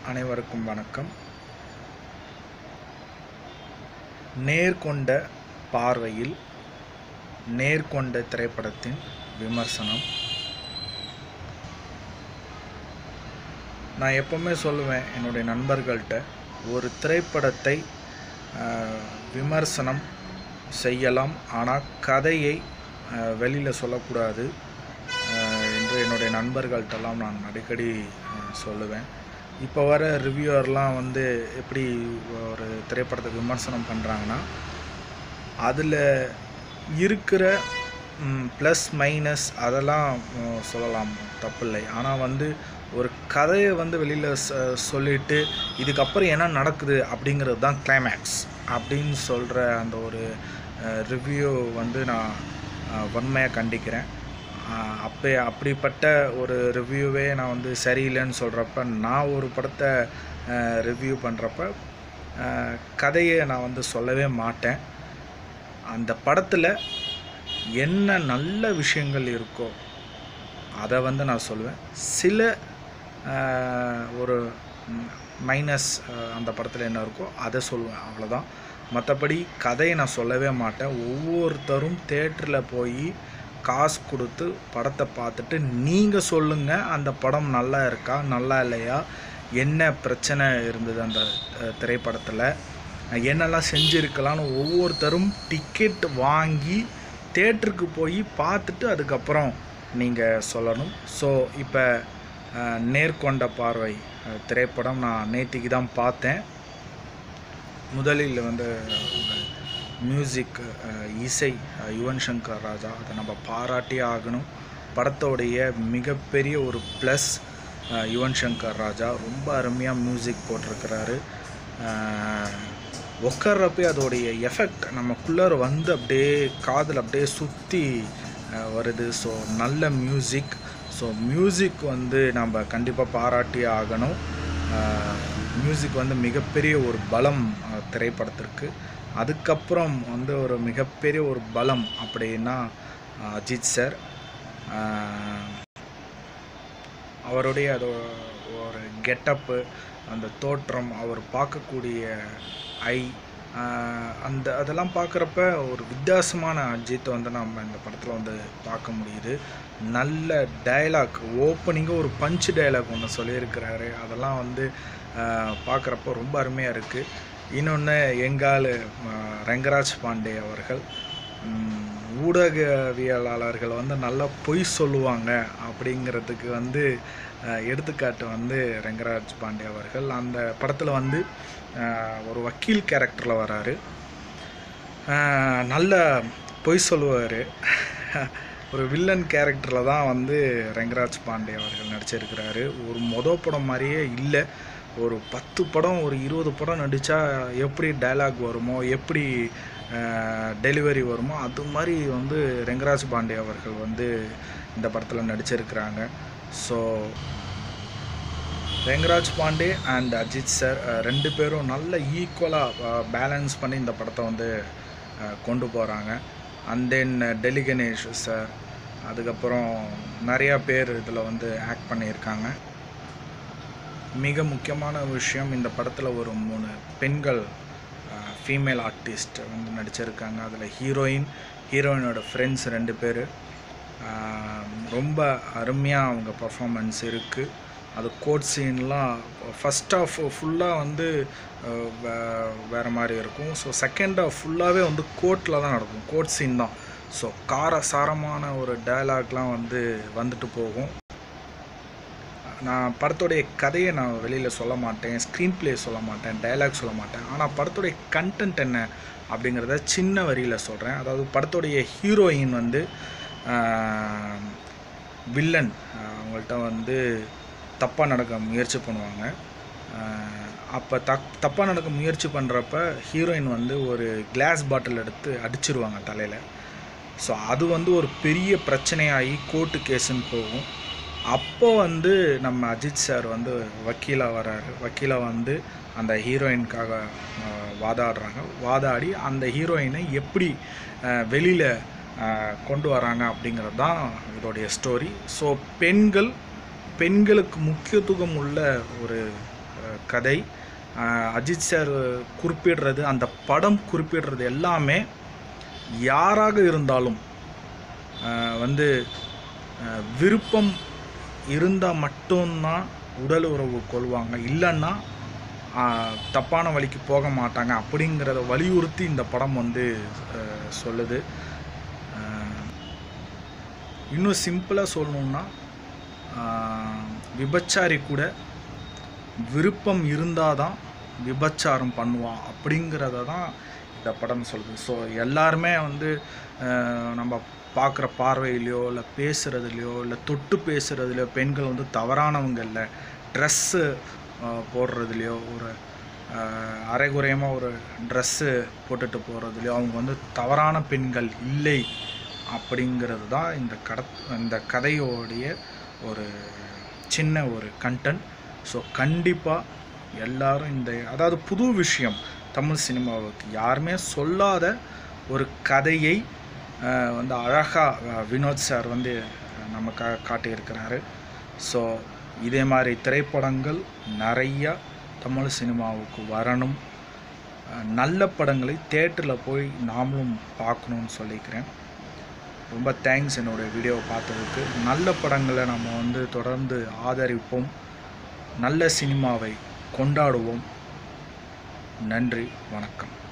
அனைவருக்கும் வணக்கம் நேர்கொண்ட பார்வையில் நேர்கொண்ட திரைப்படத்தின் விமர்சனம் நான் எப்போவுமே சொல்லுவேன் என்னுடைய நண்பர்கள்ட்ட ஒரு திரைப்படத்தை ஆஹ், விமர்சனம் செய்யலாம் ஆனால் கதையை வெளியில் சொல்லக்கூடாது ஆஹ், என்று என்னுடைய நண்பர்கள்ட்டெல்லாம் நான் அடிக்கடி ஆஹ், சொல்லுவேன் இப்போ வர ரிவ்யூவர்லாம் வந்து எப்படி ஒரு திரைப்படத்தை விமர்சனம் பண்ணுறாங்கன்னா அதில் இருக்கிற ப்ளஸ் மைனஸ் அதெல்லாம் ம், சொல்லலாம் தப்பில்லை ஆனால் வந்து ஒரு கதையை வந்து வெளியில் சொல்லிட்டு இதுக்கப்புறம் என்ன நடக்குது அப்படிங்கிறது தான் கிளைமேக்ஸ் அப்படின்னு சொல்கிற அந்த ஒரு ரிவ்யூ வந்து நான் வன்மையாக கண்டிக்கிறேன் அஹ், அப்போ அப்படிப்பட்ட ஒரு ரிவ்யூவே நான் வந்து சரியில்லைன்னு சொல்கிறப்ப நான் ஒரு படத்தை ரிவ்யூ பண்ணுறப்ப கதையை நான் வந்து சொல்லவே மாட்டேன் அந்த படத்தில் என்ன நல்ல விஷயங்கள் இருக்கோ அதை வந்து நான் சொல்லுவேன் சில ஆஹ், ஒரு மைனஸ் அந்த படத்தில் என்ன இருக்கோ அதை சொல்லுவேன் அவ்வளோதான் மற்றபடி கதையை நான் சொல்லவே மாட்டேன் ஒவ்வொருத்தரும் தேட்டரில் போய் காசு கொடுத்து படத்தை பார்த்துட்டு நீங்கள் சொல்லுங்கள் அந்த படம் நல்லா இருக்கா நல்லா இல்லையா என்ன பிரச்சனை இருந்தது அந்த திரைப்படத்தில் என்னெல்லாம் செஞ்சுருக்கலாம்னு ஒவ்வொருத்தரும் டிக்கெட் வாங்கி தேட்டருக்கு போய் பார்த்துட்டு அதுக்கப்புறம் நீங்கள் சொல்லணும் ஸோ இப்போ நேர்கொண்ட பார்வை அஹ், திரைப்படம் நான் நேத்திக்கு தான் பார்த்தேன் முதலில் வந்து மியூசிக் இசை அஹ், யுவன் சங்கர் ராஜா அதை நம்ம பாராட்டியே ஆகணும் படத்தோடைய மிகப்பெரிய ஒரு ப்ளஸ் யுவன் சங்கர் ராஜா ரொம்ப அருமையாக மியூசிக் போட்டிருக்கிறாரு உட்கார்றப்பே அதோடைய எஃபெக்ட் நமக்குள்ளார வந்து அப்படியே காதில் அப்படியே சுற்றி வருது ஸோ நல்ல மியூசிக் ஸோ மியூசிக் வந்து நம்ம கண்டிப்பாக பாராட்டி ஆகணும் மியூசிக் வந்து மிகப்பெரிய ஒரு பலம் அஹ், திரைப்படத்திற்கு அதுக்கப்புறம் வந்து ஒரு மிகப்பெரிய ஒரு பலம் அப்படின்னா அஹ், அஜித் சார் அஹ், அவருடைய அது ஒரு கெட்டப்பு அந்த தோற்றம் அவர் பார்க்கக்கூடிய ஐ ஆஹ் அந்த அதெல்லாம் பார்க்குறப்ப ஒரு வித்தியாசமான அஜித்தை வந்து நம்ம இந்த படத்தில் வந்து பார்க்க முடியுது நல்ல டயலாக் ஓப்பனிங்காக ஒரு பஞ்ச் டயலாக் ஒன்று சொல்லியிருக்கிறாரு அதெல்லாம் வந்து பார்க்குறப்ப ரொம்ப அருமையாக இருக்குது இன்னொன்று எங்கால் ரங்கராஜ் பாண்டே அவர்கள் உம், ஊடகவியலாளர்கள் வந்து நல்லா பொய் சொல்லுவாங்க அப்படிங்கிறதுக்கு வந்து அஹ், எடுத்துக்காட்டு வந்து ரெங்கராஜ் பாண்டே அவர்கள் அந்த படத்தில் வந்து அஹ், ஒரு வக்கீல் கேரக்டரில் வராரு அஹ், நல்ல பொய் சொல்லுவார் ஒரு வில்லன் கேரக்டரில் தான் வந்து ரெங்கராஜ் பாண்டே அவர்கள் நடிச்சிருக்கிறாரு ஒரு மொத படம் மாதிரியே இல்லை ஒரு பத்து படம் ஒரு இருபது படம் நடித்தா எப்படி டயலாக் வருமோ எப்படி டெலிவரி வருமோ அது மாதிரி வந்து ரெங்கராஜ் பாண்டே அவர்கள் வந்து இந்த படத்தில் நடிச்சிருக்கிறாங்க so Rangaraj Pandey and Ajith sir ah, ரெண்டு பேரும் நல்ல ஈக்குவலாக பேலன்ஸ் பண்ணி இந்த படத்தை வந்து அஹ், கொண்டு போகிறாங்க and then Delhi Ganesh sir அதுக்கப்புறம் நிறையா பேர் இதில் வந்து ஆக்ட் பண்ணியிருக்காங்க மிக முக்கியமான விஷயம் இந்த படத்தில் ஒரு மூணு பெண்கள் ஃபீமேல் ஆர்டிஸ்ட் வந்து நடிச்சிருக்காங்க அதில் ஹீரோயின் ஹீரோயினோட ஃப்ரெண்ட்ஸ் ரெண்டு பேர் ரொம்ப அருமையாக அவங்க பர்ஃபாமன்ஸ் இருக்குது அது கோட் சீன்லாம் ஃபஸ்ட் ஆஃப் ஃபுல்லாக வந்து அஹ், வே- வேறு மாதிரி இருக்கும் ஸோ செகண்ட் ஆஃப் ஃபுல்லாகவே வந்து கோர்ட்டில் தான் நடக்கும் கோட் சீன் தான் ஸோ கார சாரமான ஒரு டயலாக்லாம் வந்து வந்துட்டு போகும் நான் படத்துடைய கதையை நான் வெளியில் சொல்ல மாட்டேன் ஸ்க்ரீன் ப்ளே சொல்ல மாட்டேன் டயலாக் சொல்ல மாட்டேன் ஆனால் படத்துடைய கண்டென்ட் என்ன அப்படிங்கிறத சின்ன வரியில் சொல்கிறேன் அதாவது படத்துடைய ஹீரோயின் வந்து வில்லன் அவங்கள்ட்ட வந்து தப்பாக நடக்க முயற்சி பண்ணுவாங்க அப்போ தப் தப்பாக நடக்க முயற்சி பண்ணுறப்ப ஹீரோயின் வந்து ஒரு கிளாஸ் பாட்டில் எடுத்து அடிச்சிருவாங்க தலையில் ஸோ அது வந்து ஒரு பெரிய பிரச்சனையாகி கோர்ட்டு கேஸுன்னு போகும் அப்போ வந்து நம்ம அஜித் சார் வந்து வக்கீலாக வராரு வக்கீலாக வந்து அந்த ஹீரோயினுக்காக அஹ், வாதாடுறாங்க வாதாடி அந்த ஹீரோயினை எப்படி வெளியில் கொண்டு வராங்க அப்படிங்கிறது தான் இதோடைய ஸ்டோரி ஸோ பெண்கள் பெண்களுக்கு முக்கியத்துவம் உள்ள ஒரு அஹ், கதை அஹ், அஜித் சார் குறிப்பிடுறது அந்த படம் குறிப்பிடுறது எல்லாமே யாராக இருந்தாலும் அஹ், வந்து அஹ், விருப்பம் இருந்தால் மட்டும்தான் உடல் உறவு கொள்வாங்க இல்லைன்னா ஆஹ், தப்பான வழிக்கு போக மாட்டாங்க அப்படிங்கிறத வலியுறுத்தி இந்த படம் வந்து அஹ், சொல்லுது ஆஹ், இன்னும் சிம்பிளாக சொல்லணுன்னா ஆஹ், விபச்சாரி கூட விருப்பம் இருந்தால் தான் விபச்சாரம் பண்ணுவான் அப்படிங்கிறத தான் இந்த படம் சொல்லுது ஸோ எல்லாருமே வந்து ஆஹ், நம்ம பார்க்குற பார்வையிலையோ இல்லை பேசுகிறதுலையோ இல்லை தொட்டு பேசுகிறதுலையோ பெண்கள் வந்து தவறானவங்க இல்லை ட்ரெஸ்ஸு போடுறதுலையோ ஒரு ஆஹ், அரைகுறையமாக ஒரு ட்ரெஸ்ஸு போட்டுட்டு போகிறதுலையோ அவங்க வந்து தவறான பெண்கள் இல்லை அப்படிங்கிறது தான் இந்த கட இந்த கதையோடைய ஒரு சின்ன ஒரு கண்டென்ட் ஸோ கண்டிப்பாக எல்லாரும் இந்த அதாவது புது விஷயம் தமிழ் சினிமாவுக்கு யாருமே சொல்லாத ஒரு கதையை ஆஹ், வந்து அழகாக வினோத் சார் வந்து நமக்காக காட்டியிருக்கிறாரு ஸோ இதே மாதிரி திரைப்படங்கள் நிறையா தமிழ் சினிமாவுக்கு வரணும் ஆஹ், நல்ல படங்களை தேட்டரில் போய் நாமளும் பார்க்கணுன்னு சொல்லிக்கிறேன் ரொம்ப தேங்க்ஸ் என்னோடய வீடியோவை பார்த்ததுக்கு நல்ல படங்களை நம்ம வந்து தொடர்ந்து ஆதரிப்போம் நல்ல சினிமாவை கொண்டாடுவோம் நன்றி வணக்கம்